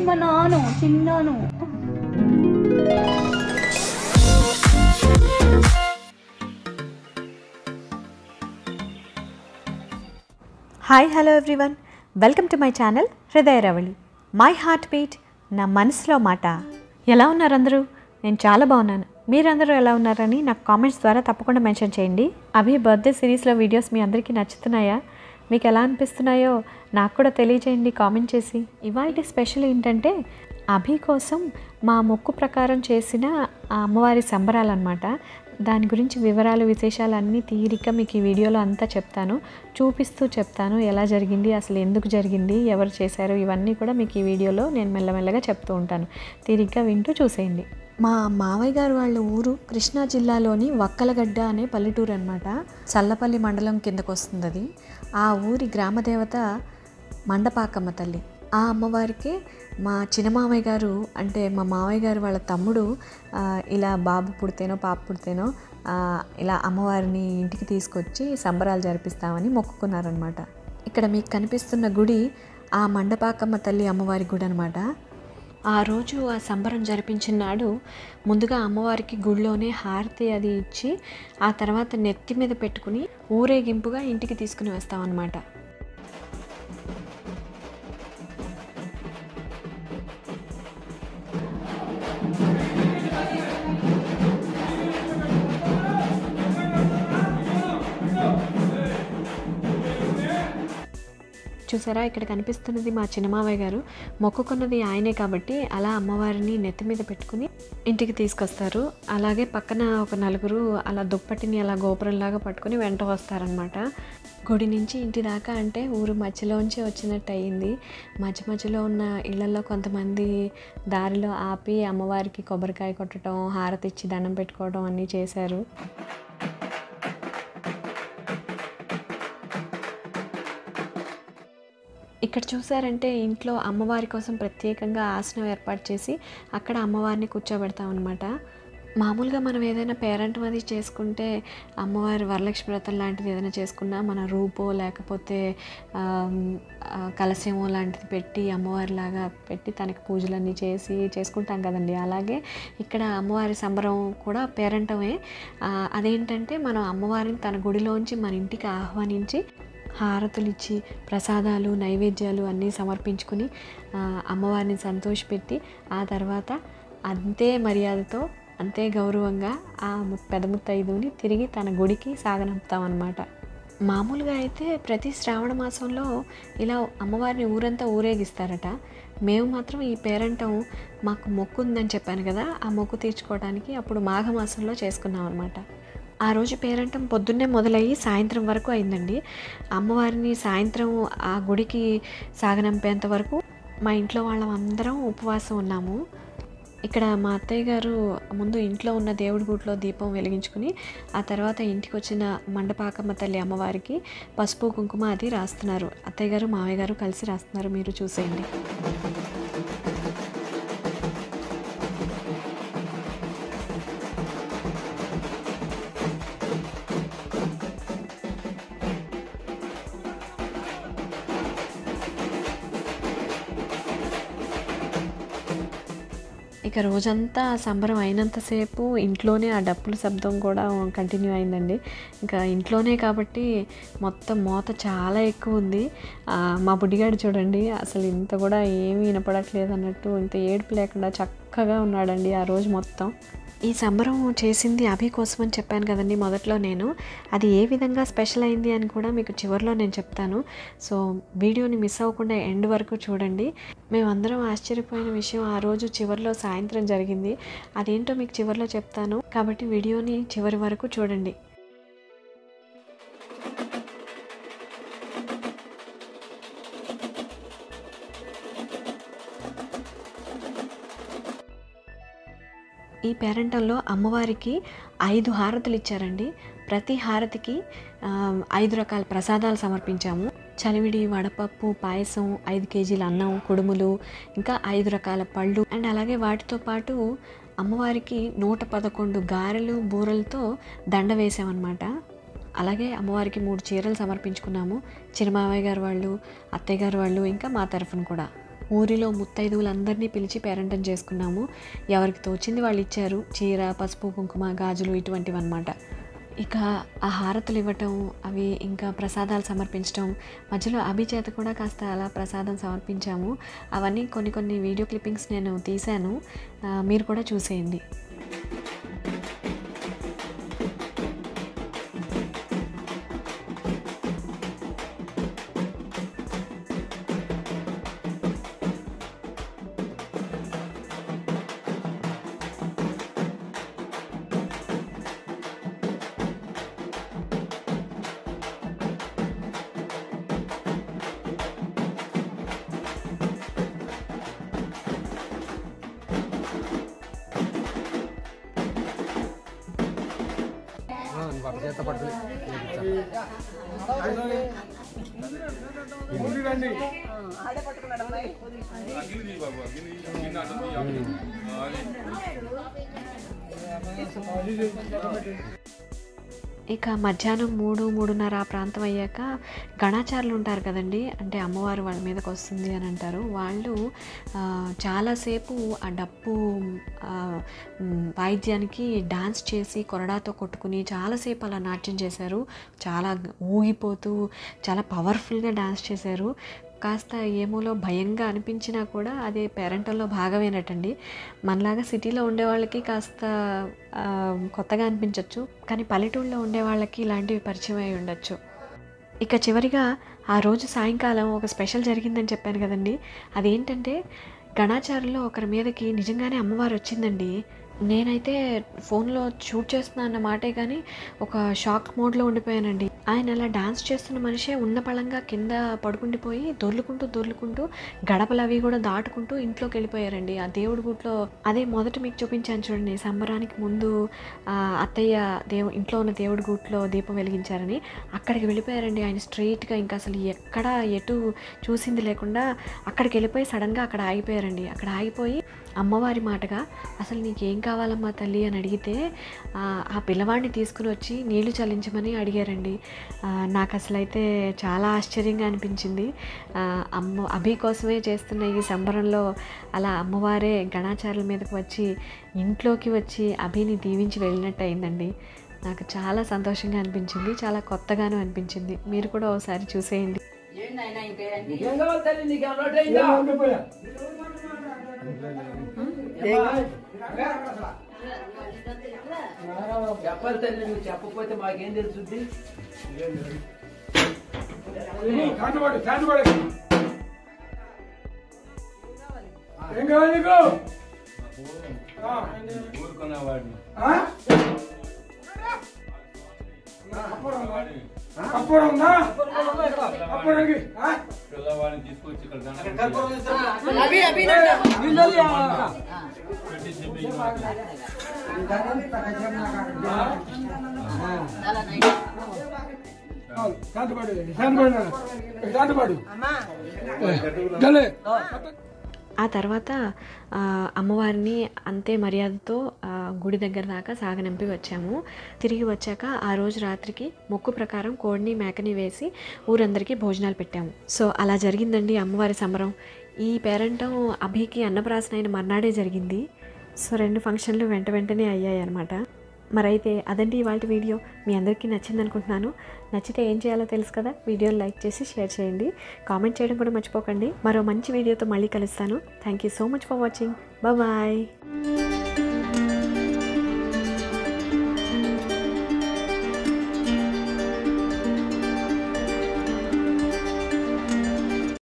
మా నాను చిన్నాను hi hello everyone welcome to my channel Hrudaya Ravali my heart beat నా మనసులో మాట ఎలా ఉన్నారు అందరూ నేను చాలా బాగున్నాను మీరందరూ ఎలా ఉన్నారని నాకు కామెంట్స్ ద్వారా తప్పకుండా మెన్షన్ చేయండి అభి బర్త్డే సిరీస్లో వీడియోస్ మీ అందరికీ నచ్చుతున్నాయా మీకు ఎలా అనిపిస్తున్నాయో నాకు కూడా తెలియజేయండి కామెంట్ చేసి ఇవాళ స్పెషల్ ఏంటంటే అభి కోసం మా మొక్కు ప్రకారం చేసిన ఆ అమ్మవారి సంబరాలు అనమాట దాని గురించి వివరాలు విశేషాలు అన్నీ తీరిక మీకు ఈ వీడియోలో అంతా చెప్తాను చూపిస్తూ చెప్తాను ఎలా జరిగింది అసలు ఎందుకు జరిగింది ఎవరు చేశారు ఇవన్నీ కూడా మీకు ఈ వీడియోలో నేను మెల్లమెల్లగా చెప్తూ ఉంటాను తీరిగ్గా వింటూ చూసేయండి మా మావయ్య గారు వాళ్ళ ఊరు కృష్ణా జిల్లాలోని వక్కలగడ్డ అనే పల్లెటూరు అనమాట చల్లపల్లి మండలం కిందకు వస్తుంది అది ఆ ఊరి గ్రామదేవత మండపాకమ్మ తల్లి ఆ అమ్మవారికి మా చిన్నమామయ్య గారు అంటే మా మామయ్య గారు వాళ్ళ తమ్ముడు ఆ, ఇలా బాబు పుడితేనో పాప పుడితేనో ఆ, ఇలా అమ్మవారిని ఇంటికి తీసుకొచ్చి సంబరాలు జరిపిస్తామని మొక్కుకున్నారనమాట ఇక్కడ మీకు కనిపిస్తున్న గుడి ఆ మండపాకమ్మ తల్లి అమ్మవారి గుడి అనమాట ఆ రోజు ఆ సంబరం జరిపించిన నాడు ముందుగా అమ్మవారికి గుడిలోనే హారతి అది ఇచ్చి ఆ తర్వాత నెత్తి మీద పెట్టుకుని ఊరేగింపుగా ఇంటికి తీసుకుని వస్తామన్నమాట చూసారా ఇక్కడ కనిపిస్తున్నది మా చిన్నమావయ్య గారు మొక్కుకున్నది ఆయనే కాబట్టి అలా అమ్మవారిని నెత్తి మీద పెట్టుకుని ఇంటికి తీసుకొస్తారు అలాగే పక్కన ఒక నలుగురు అలా దుప్పటిని అలా గోపురంలాగా పట్టుకుని వెంట వస్తారనమాట గుడి నుంచి ఇంటి దాకా అంటే ఊరు మధ్యలోంచి వచ్చినట్టు అయ్యింది మధ్య మధ్యలో ఉన్న ఇళ్లలో కొంతమంది దారిలో ఆపి అమ్మవారికి కొబ్బరికాయ కొట్టడం హారతి ఇచ్చి దండం పెట్టుకోవడం అన్నీ చేశారు ఇక్కడ చూసారంటే ఇంట్లో అమ్మవారి కోసం ప్రత్యేకంగా ఆసనం ఏర్పాటు చేసి అక్కడ అమ్మవారిని కూర్చోబెడతాం అనమాట మామూలుగా మనం ఏదైనా పేరెంట్ అది చేసుకుంటే అమ్మవారి వరలక్ష్మి వ్రతం లాంటిది ఏదైనా చేసుకున్నా మన రూపో లేకపోతే ఆమ్, ఆ, కలశమో లాంటిది పెట్టి అమ్మవారిలాగా పెట్టి తనకి పూజలన్నీ చేసి చేసుకుంటాం కదండి అలాగే ఇక్కడ అమ్మవారి సంబరం కూడా పేరెంటమే ఆ, అదేంటంటే మనం అమ్మవారిని తన గుడిలోంచి మన ఇంటికి ఆహ్వానించి హారతులు ఇచ్చి ప్రసాదాలు నైవేద్యాలు అన్నీ సమర్పించుకుని ఆ, అమ్మవారిని సంతోషపెట్టి ఆ తర్వాత అంతే మర్యాదతో అంతే గౌరవంగా ఆ ము- పెద్ద ముత్తైదుని తిరిగి తన గుడికి సాగనంపుతామన్నమాట మామూలుగా అయితే ప్రతి శ్రావణ మాసంలో ఇలా అమ్మవారిని ఊరంతా ఊరేగిస్తారట మేము మాత్రం ఈ పేరంటం మాకు మొక్కు ఉందని చెప్పాను కదా ఆ మొక్కు తీర్చుకోవడానికి అప్పుడు మాఘమాసంలో చేసుకున్నాం అనమాట ఆ రోజు పేరంటం పొద్దున్నే మొదలయ్యి సాయంత్రం వరకు అయిందండి అమ్మవారిని సాయంత్రం ఆ గుడికి సాగనంపేంత వరకు మా ఇంట్లో వాళ్ళం అందరం ఉపవాసం ఉన్నాము ఇక్కడ మా అత్తయ్య గారు ముందు ఇంట్లో ఉన్న దేవుడి గుడిలో దీపం వెలిగించుకుని ఆ తర్వాత ఇంటికి వచ్చిన మండపాకమ్మ తల్లి అమ్మవారికి పసుపు కుంకుమ అది రాస్తున్నారు అత్తయ్య గారు మావయ్య గారు కలిసి రాస్తున్నారు మీరు చూసేయండి ఇక రోజంతా సంబరం అయినంతసేపు ఇంట్లోనే ఆ డప్పుల శబ్దం కూడా కంటిన్యూ అయిందండి ఇంకా ఇంట్లోనే కాబట్టి మొత్తం మోత చాలా ఎక్కువ ఉంది ఆ, మా బుడ్డిగాడు చూడండి అసలు ఇంత కూడా ఏమీ వినపడట్లేదు అన్నట్టు ఇంత ఏడుపు లేకుండా చక్కగా ఉన్నాడండి ఆ రోజు మొత్తం ఈ సంబరం చేసింది అభి కోసం అని చెప్పాను కదండి మొదట్లో నేను అది ఏ విధంగా స్పెషల్ అయింది అని కూడా మీకు చివరిలో నేను చెప్తాను సో వీడియోని మిస్ అవ్వకుండా ఎండ్ వరకు చూడండి మేమందరం ఆశ్చర్యపోయిన విషయం ఆ రోజు చివరిలో సాయంత్రం జరిగింది అదేంటో మీకు చివరిలో చెప్తాను కాబట్టి వీడియోని చివరి వరకు చూడండి ఈ పేరంటంలో అమ్మవారికి ఐదు హారతులు ఇచ్చారండి ప్రతి హారతికి ఆ, ఐదు రకాల ప్రసాదాలు సమర్పించాము చలివిడి వడపప్పు పాయసం ఐదు కేజీల అన్నం కుడుములు ఇంకా ఐదు రకాల పళ్ళు అండ్ అలాగే వాటితో పాటు అమ్మవారికి నూట పదకొండు గారెలు బూరలతో దండ వేసామన్నమాట అలాగే అమ్మవారికి మూడు చీరలు సమర్పించుకున్నాము చిరుమావయ్య గారు వాళ్ళు అత్తయ్య గారు వాళ్ళు ఇంకా మా తరఫున కూడా ఊరిలో ముత్తైదువులందరినీ పిలిచి పేరెంటం చేసుకున్నాము ఎవరికి తోచింది వాళ్ళు ఇచ్చారు చీర పసుపు కుంకుమ గాజులు ఇటువంటివి అనమాట ఇక ఆ హారతులు ఇవ్వటం అవి ఇంకా ప్రసాదాలు సమర్పించడం మధ్యలో అభి చేత కూడా కాస్త అలా ప్రసాదం సమర్పించాము అవన్నీ కొన్ని కొన్ని వీడియో క్లిప్పింగ్స్ నేను తీశాను ఆ, మీరు కూడా చూసేయండి ఇక మధ్యాహ్నం మూడు మూడున్నర ఆ ప్రాంతం అయ్యాక గణాచారులు ఉంటారు కదండి అంటే అమ్మవారు వాళ్ళ మీదకి వస్తుంది అని అంటారు వాళ్ళు ఆ, చాలాసేపు ఆ డప్పు ఆ, మ్, వాయిద్యానికి డాన్స్ చేసి కొరడాతో కొట్టుకుని చాలాసేపు అలా నాట్యం చేశారు చాలా ఊగిపోతూ చాలా పవర్ఫుల్గా డాన్స్ చేశారు కాస్త ఏమోలో భయంగా అనిపించినా కూడా అది పేరెంటల్లో భాగమేనటండి మనలాగా సిటీలో ఉండే వాళ్ళకి కాస్త ఆ, కొత్తగా అనిపించవచ్చు కానీ పల్లెటూళ్ళలో ఉండే వాళ్ళకి ఇలాంటివి పరిచయం అయి ఉండొచ్చు ఇక చివరిగా ఆ రోజు సాయంకాలం ఒక స్పెషల్ జరిగిందని చెప్పాను కదండి అదేంటంటే గణాచారుల్లో ఒకరి మీదకి నిజంగానే అమ్మవారు వచ్చిందండి నేనైతే ఫోన్లో షూట్ చేస్తున్నా అన్న మాటే కానీ ఒక షాక్ మోడ్లో ఉండిపోయానండి ఆయన అలా డాన్స్ చేస్తున్న మనిషే ఉన్న పళంగా కింద పడుకుండిపోయి దొర్లుకుంటూ దొర్లుకుంటూ గడపలు అవి కూడా దాటుకుంటూ ఇంట్లోకి వెళ్ళిపోయారండి ఆ దేవుడి గుట్లో అదే మొదట మీకు చూపించాను చూడండి సంబరానికి ముందు ఆ, అత్తయ్య దేవు ఇంట్లో ఉన్న దేవుడి గుట్లో దీపం వెలిగించారని అక్కడికి వెళ్ళిపోయారండి ఆయన స్ట్రైట్గా ఇంకా అసలు ఎక్కడ ఎటు చూసింది లేకుండా అక్కడికి వెళ్ళిపోయి సడన్గా అక్కడ ఆగిపోయారండి అక్కడ ఆగిపోయి అమ్మవారి మాటగా అసలు నీకేం కావాలమ్మా తల్లి అని అడిగితే ఆ, ఆ పిల్లవాడిని తీసుకుని వచ్చి నీళ్లు చల్లించమని అడిగారండి ఆ, నాకు అసలు అయితే చాలా ఆశ్చర్యంగా అనిపించింది ఆ, అమ్మ అభి కోసమే చేస్తున్న ఈ సంబరంలో అలా అమ్మవారే గణాచారుల మీదకి వచ్చి ఇంట్లోకి వచ్చి అభిని దీవించి వెళ్ళినట్టు అయిందండి నాకు చాలా సంతోషంగా అనిపించింది చాలా కొత్తగాను అనిపించింది మీరు కూడా ఒకసారి చూసేయండి ఏం కావాలి తల్లి నీకు అలవాటు అయిందా చెప్పాలి తల్లి నువ్వు చెప్పకపోతే మాకేం తెలుసుద్ది కాండవాడు కాండవాడు ఏం కావాలి నీకు ఆ. ఊరుకున్నవాడిని ఆ? కప్పూరం ఉందా? కప్పూరం ఉందా కప్పూరంకి ఆ? పిల్లవాడిని తీసుకొచ్చి ఇక్కడ దండ పెట్టి చెప్పి చాలు, శాంతపడు శాంతపడు నాన్న. శాంతపడు జల్లే. ఆ తర్వాత ఆ, అమ్మవారిని అంతే మర్యాదతో ఆ, గుడి దగ్గర దాకా సాగనంపి వచ్చాము తిరిగి వచ్చాక ఆ రోజు రాత్రికి మొక్కు ప్రకారం కోడిని మేకని వేసి ఊరందరికీ భోజనాలు పెట్టాము సో అలా జరిగిందండి అమ్మవారి సంబరం ఈ పేరంటం అభికి అన్నప్రాసన అయిన మర్నాడే జరిగింది సో రెండు ఫంక్షన్లు వెంట వెంటనే అయ్యాయి అనమాట మరైతే అదండి ఇవాళ వీడియో మీ అందరికీ నచ్చింది అనుకుంటున్నాను నచ్చితే ఏం చేయాలో తెలుసు కదా వీడియోని లైక్ చేసి షేర్ చేయండి కామెంట్ చేయడం కూడా మర్చిపోకండి మరో మంచి వీడియోతో మళ్ళీ కలుస్తాను thank you so much for watching bye